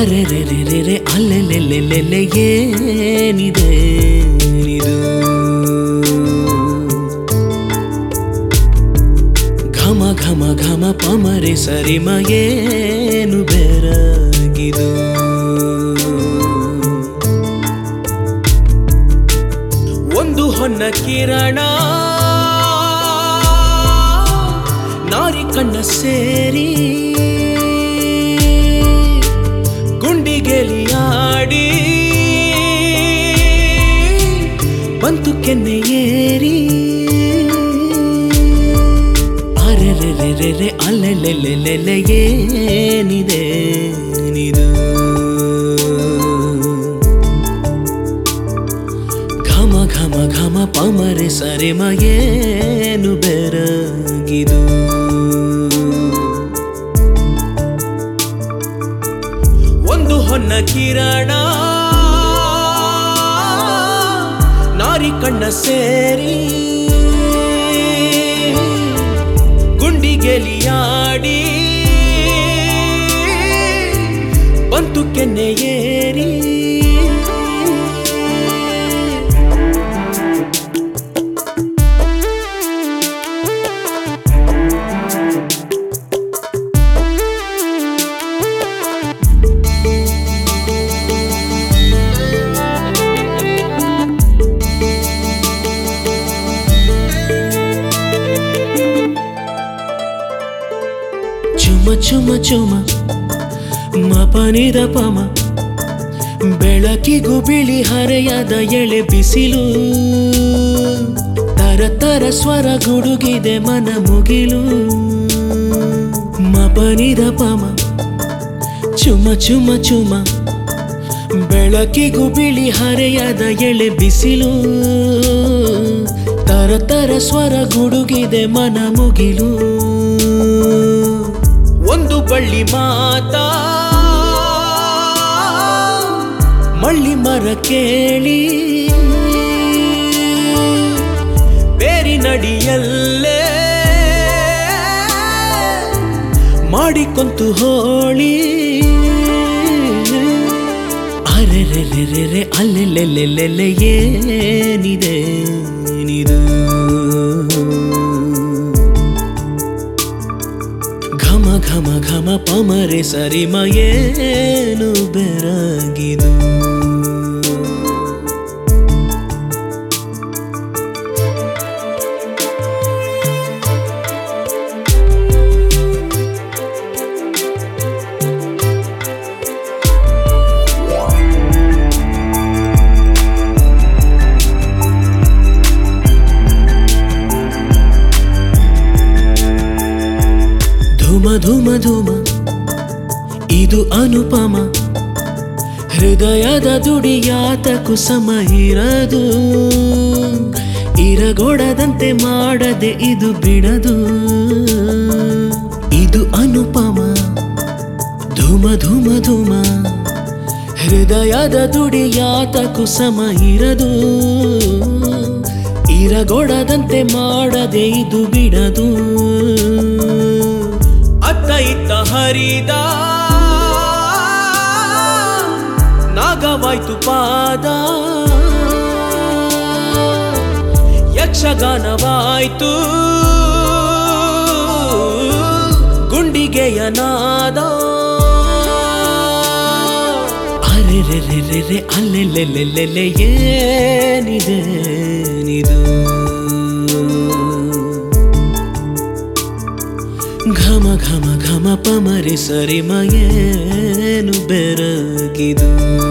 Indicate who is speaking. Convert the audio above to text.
Speaker 1: ಅರೆರೆರೆರೆ ಅಲ್ಲೆಲ್ಲೆಲ್ಲೆಲ್ಲೆ ಏನಿದೆ ಇದು ಘಮ ಘಮ ಘಮ ಪಮರೆ ಸರಿಮ ಏನು ಬೆರಗಿದು ಒಂದು ಹೊನ್ನ ಕಿರಣ ನಾರಿ ಕಣ್ಣ ಸೇರಿ ಗುಂಡಿಗೆಲಿಯಾಡಿ ಬಂತು ಕೆನ್ನೆ ಏರಿ ಅರೆರೆರೆರೆ ಅಲ್ಲೆಲ್ಲೆಲ್ಲೆಲ್ಲೆ ಏನಿದೆ ನಿದು ಘಮ ಘಮ ಘಮ ಪಮರೆ ಸರಿಮ ಏನು ಬೆರಗಿದು ಒಂದು ಹೊನ್ನ ಕಿರಣ ನಾರಿ ಕಣ್ಣ ಸೇರಿ ಗುಂಡಿಗೆಲಿಯಾಡಿ ಬಂತು ಕೆನ್ನೆ ಏರಿ ಚುಮ ಚುಮ ಚುಮ ಮಪನಿದ ಪಮ ಬೆಳಕಿಗೂ ಬಿಳಿ ಹರೆಯದ ಎಳೆ ಬಿಸಿಲು ತರ ತರ ಸ್ವರ ಗುಡುಗಿದೆ ಮನ ಮುಗಿಲು ಮಪನಿದ ಪಮ ಚುಮ ಚುಮ ಚುಮ ಬೆಳಕಿಗೂ ಬಿಳಿ ಹರೆಯದ ಎಳೆ ಬಿಸಿಲು ತರ ತರ ಸ್ವರ ಗುಡುಗಿದೆ ಮನ ಮುಗಿಲು ಒಂದು ಬಳ್ಳಿ ಮಾತಾ ಮಳ್ಳಿ ಮರ ಕೇಳಿ ಬೇರಿ ನಡಿಯಲ್ಲೇ ಮಾಡಿಕೊಂತು ಹೋಳಿ ಅರೆರೆರೆರೆ ಅಲ್ಲೆಲ್ಲೆಲ್ಲೆಲ್ಲೆ ಏನಿದೆ ನಿದು ಘಮ ಘಮ ಘಮ ಪಮರೆ ಸರಿಮ ಏನು ಬೆರಗಿದು ಧುಮ ಧುಮ ಧುಮ ಇದು ಅನುಪಮ ಹೃದಯದ ದುಡಿಯಾತಕು ಸಮ ಇರದು ಇರಗೊಡದಂತೆ ಮಾಡದೆ ಇದು ಬಿಡದು ಇದು ಅನುಪಮ ಧುಮ ಧುಮ ಧುಮ ಹೃದಯದ ದುಡಿಯಾತಕು ಸಮ ಇರದು ಇರಗೊಡದಂತೆ ಮಾಡದೆ ಇದು ಬಿಡದು ಅತ್ತ ಇತ್ತ ಹರಿದ ನಾಗವಾಯ್ತು ಪಾದ ಯಕ್ಷಗಾನವಾಯ್ತು ಗುಂಡಿಗೆಯ ನಾದ ಅರೆರೆರೆರೆ ಅಲ್ಲೆಲ್ಲೆಲ್ಲೆಲ್ಲೆ ಏನಿದೆ ನಿದು ಘಮ ಘಮ ಘಮ ಪಮರೆ ಸರಿಮ ಏನು ಬೆರಗಿದು